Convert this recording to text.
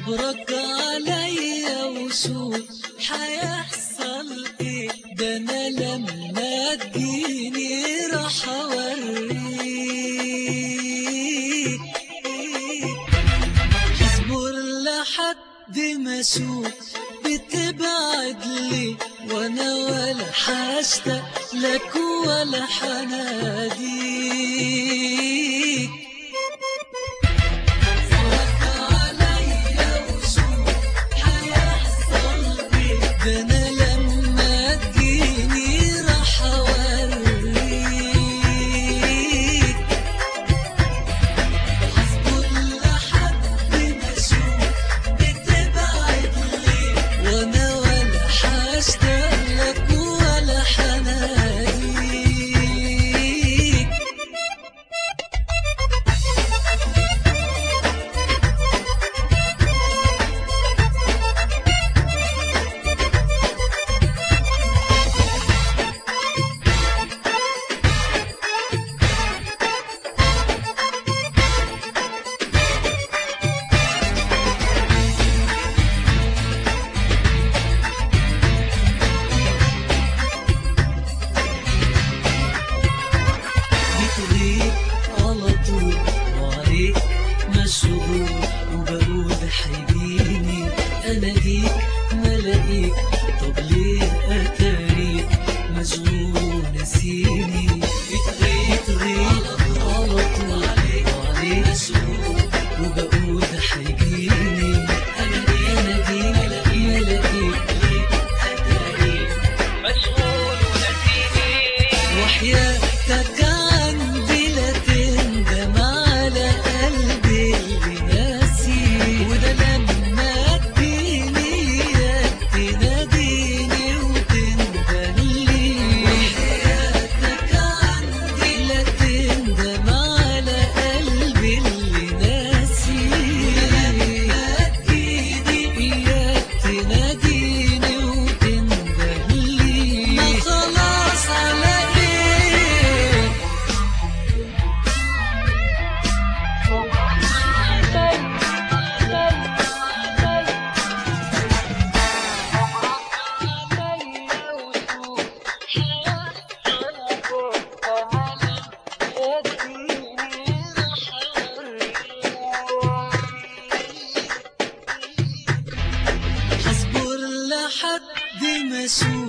صبرك عليا وشوف حيحصل ايه ده انا لما تجيني راح اوريك اصبر لحد ما اشوف بتبعد لي وانا ولا حاشتاق لك ولا حناديك صبرك عليا وشوف حيحصل ايه ده انا لما تجيني راح اوريك اصبر لحد ما اشوف بتبعد لي وانا ولا حاشتاق لك ولا حناديك بتغيب على طول وعليك مشغول وبقول حيجيني اناديك ملاقيك طب ليه اتاريك مشغول نسيني بتغيب بتغيب على طول وعليك مشغول وبقول حيجيني اناديك اناديك ملاقيك ملاقيك اتاريك مشغول ونسيني وحياتك عندي لا تندم على قلبي اللي ناسي وده لما تجيني ياك تناديني وتندهلي وحياتك عندي لا تندم على قلبي اللي ناسي وده لما تجيني ياك تناديني وتندهلي ما خلاص على ايه هصبر لحد ما اشوف